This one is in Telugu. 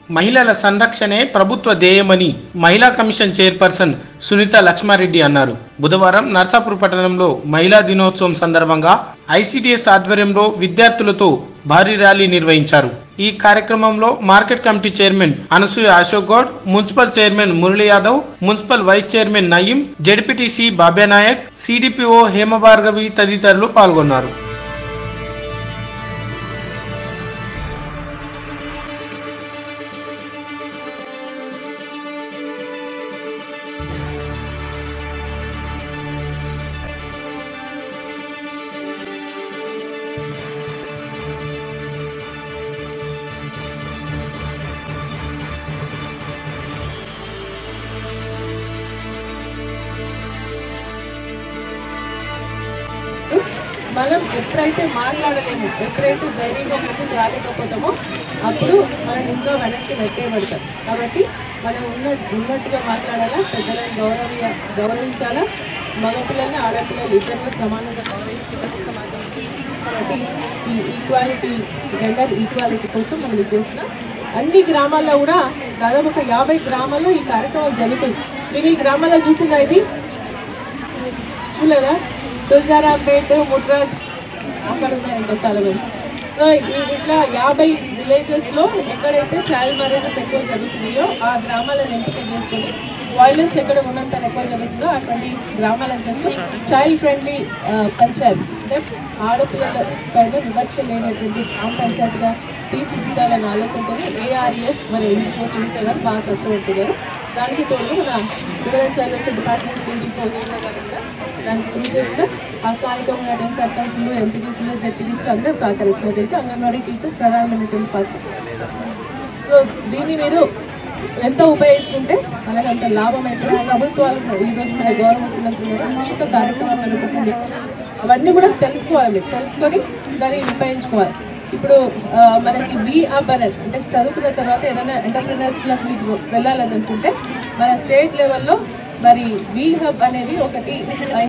మహిళల సంరక్షణే ప్రభుత్వ ధ్యేయమని మహిళా కమిషన్ చైర్పర్సన్ సునీత లక్ష్మారెడ్డి అన్నారు బుధవారం నర్సాపూర్ పట్టణంలో మహిళా దినోత్సవం సందర్భంగా ఐసిడిఎస్ ఆధ్వర్యంలో విద్యార్థులతో భారీ ర్యాలీ నిర్వహించారు ఈ కార్యక్రమంలో market committee chairman Anasuya Ashok Goud municipal chairman Murali Yadav municipal vice chairman Nayeem ZPTC Babya Naik CDPO Hemabhargavi తదితరులు పాల్గొన్నారు మనం ఎప్పుడైతే మాట్లాడలేము ఎప్పుడైతే ధైర్యంగా ముందుకు రాలేకపోతామో అప్పుడు మనం ఇంకా వెనక్కి నెట్టేయబడతాం కాబట్టి మనం ఉన్న ఉన్నట్టుగా మాట్లాడాలా పెద్దలను గౌరవ గౌరవించాలా మగపిల్లల్ని ఆడపిల్లలు ఇద్దరిని సమానంగా గౌరవించడం సమాజంకి కాబట్టి ఈ ఈక్వాలిటీ జెండర్ ఈక్వాలిటీ కోసం మనం ఇది చేస్తున్నాం అన్ని గ్రామాల్లో కూడా దాదాపు ఒక యాభై గ్రామాల్లో ఈ కార్యక్రమం జరుగుతుంది మేము ఈ గ్రామాల్లో చూసిన ఇది లేదా తులజారాంపేట ముట్రాజ్ అక్కడ ఉన్నారంట చాలా మంది సో ఇ- ఇట్లా యాభై విలేజెస్ లో ఎక్కడైతే చైల్డ్ మ్యారేజెస్ ఎక్కువ జరుగుతున్నాయో ఆ గ్రామాలను ఎంపిక చేసుకొని వైలెన్స్ ఎక్కడ ఉన్నంత ఎక్కువ జరుగుతుందో అటువంటి గ్రామాలను చేసుకొని చైల్డ్ ఫ్రెండ్లీ పంచాయతీ అంటే ఆడపిల్లల పైన వివక్ష లేనటువంటి గ్రామ పంచాయతీగా తీర్చిదిద్దాలన్న ఆలోచనతో ఏఆర్ఎస్ మన ఎన్జిఓ సునీత గారు బాగా కష్టపడుతున్నారు దానికి తోడు మన వివరణ చైల్డ్ డిపార్ట్మెంట్ సిడిపో కూడా దానికి కృషి చేసిన ఆ స్థానికంగా ఉన్నటువంటి సర్పంచ్లు ఎంపీటీసీలు జెడ్పీటీసీలు అందరూ సహకరిస్తున్నారు దీనికి అంగన్వాడీ టీచర్స్ ప్రధానమైనటువంటి పాత్ర సో దీన్ని మీరు ఎంత ఉపయోగించుకుంటే అలాగే అంత లాభం అయితే ప్రభుత్వాలు ఈ రోజు మన గౌరవ ముఖ్యమంత్రి గారు అనేక కార్యక్రమాలు నడిపిస్తుంది అవన్నీ కూడా తెలుసుకోవాలి మీరు తెలుసుకొని దాన్ని ఉపయోగించుకోవాలి ఇప్పుడు ఆ, మనకి వి అప్ అనేది అంటే చదువుకున్న తర్వాత ఏదైనా ఎంటర్ప్రినర్స్లోకి మీకు వెళ్ళాలని అనుకుంటే మన స్టేట్ లెవెల్లో మరి వి హబ్ అనేది ఒకటి